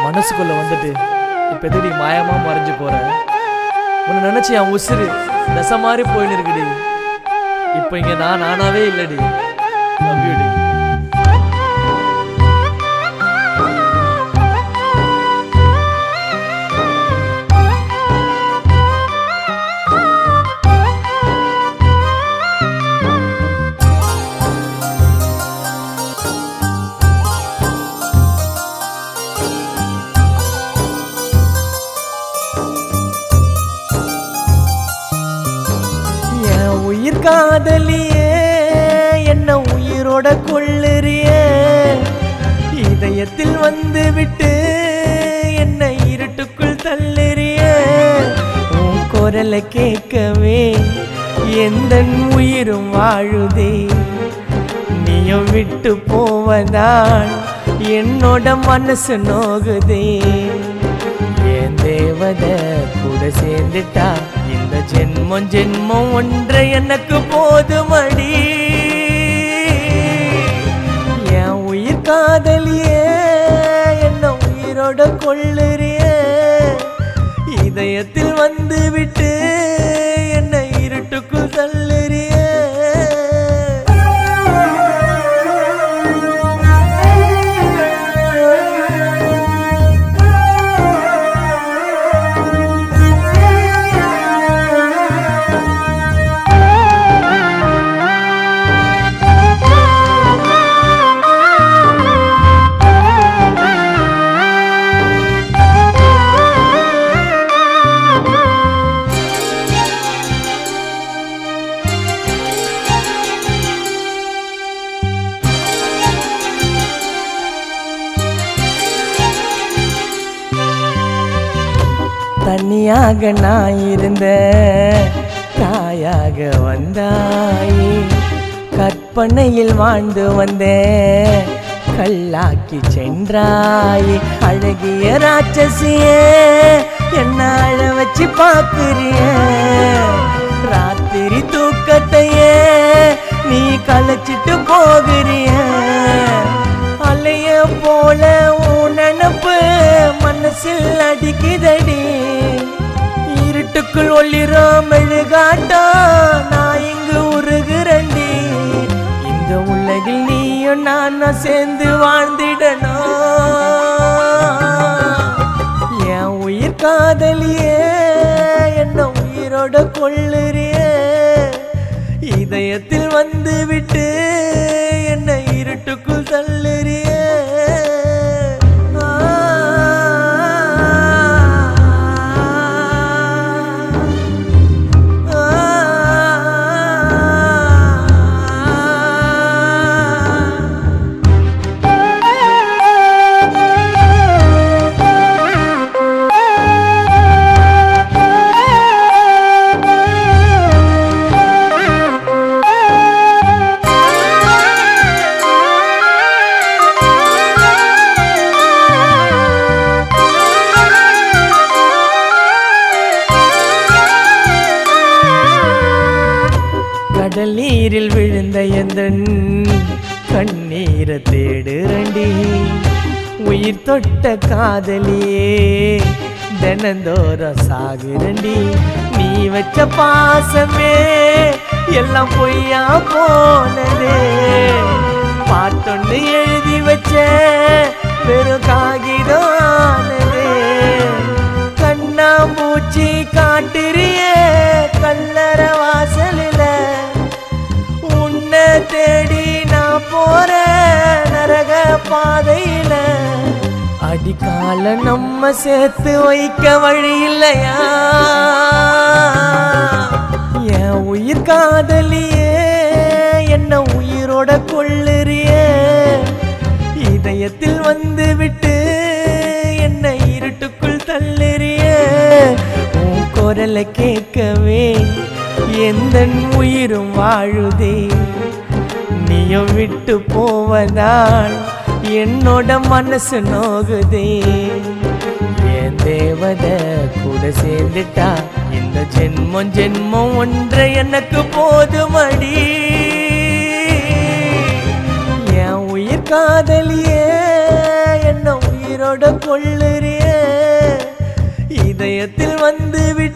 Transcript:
மனசுக்குள்ள வந்துட்டு இப்ப எதுடி மாயமா மறைஞ்சு போற உன்னை நினைச்சு என் உசுறு தசை மாதிரி போயின்னு இருக்குடி இப்போ இங்க நான் நானாவே இல்லடி Love you டி என் உயிர் காதலியே என்ன உயிரோட கொள்ளுறிய இதயத்தில் வந்து விட்டு என்ன இருட்டுக்குள் தள்ளுறிய உன் குரலை கேட்கவே எந்த உயிரும் வாழுதே நீயும் விட்டு போவதால் என்னோட மனசு நோகுதே என் தேவத கூட சேர்ந்துட்டா இந்த ஜென்மம் ஜென்மம் ஒன்று எனக்கு போதுமடி என் உயிர் காதலியே என்ன உயிரோட கொள்ளுறிய இதயத்தில் வந்து விட்டு என்ன இருட்டுக்குள் தள்ளுறிய தனியாக நான் இருந்த தாயாக வந்தாயே கற்பனையில் வாழ்ந்து வந்தேன் கல்லாக்கி சென்றாயே அழகிய ராட்சசியே என்ன அழ வச்சு பார்க்குறிய ராத்திரி தூக்கத்தையே நீ கலைச்சிட்டு போகிறிய அலைய போல உன் நினப்பு மனசில் அடிக்குதடி இருட்டுக்குள் ஒளிரும் மெழுகாட்டா நான் இங்கு உருகுறண்டி இந்த உலகில் நீயும் நானும் சேர்ந்து வாழ்ந்திடணும் என் உயிர் காதலியே என்ன உயிரோட கொள்ளுறிய இதயத்தில் வந்து விட்டு என்ன இருட்டுக்குள் தள்ளுறிய கடல் நீரில் விழுந்த எந்தன் கண்ணீரை தேடுறண்டி உயிர் தொட்ட காதலியே தினந்தோறும் சாகுறண்டி நீ வச்ச பாசமே எல்லாம் பொய்யா போனதே பாட்டொன்னு எழுதி வச்ச வெறும் காகிதம் ஆனதே கண்ணாமூச்சி காட்டுறிய கல்லற வாசலில உன்னை தேடி நான் போற நரக பாதையில அடிக்கால நம்ம சேர்த்து வைக்க வழி இல்லையா என் உயிர் காதலியே என்ன உயிரோட கொள்ளுறிய இதயத்தில் வந்து விட்டு என்ன இருட்டுக்குள் தள்ளுறிய உன் குரலை கேட்கவே எந்த உயிரும் வாழுதே நீயும் விட்டு போவதால் என்னோட மனசு நோகுதே என் தேவத கூட சேர்ந்துட்டா இந்த ஜென்மம் ஜென்மம் ஒன்று எனக்கு போதுமடி என் உயிர் காதலியே என்ன உயிரோட உயிரோட கொள்ளுறிய இதயத்தில் வந்து விட்டு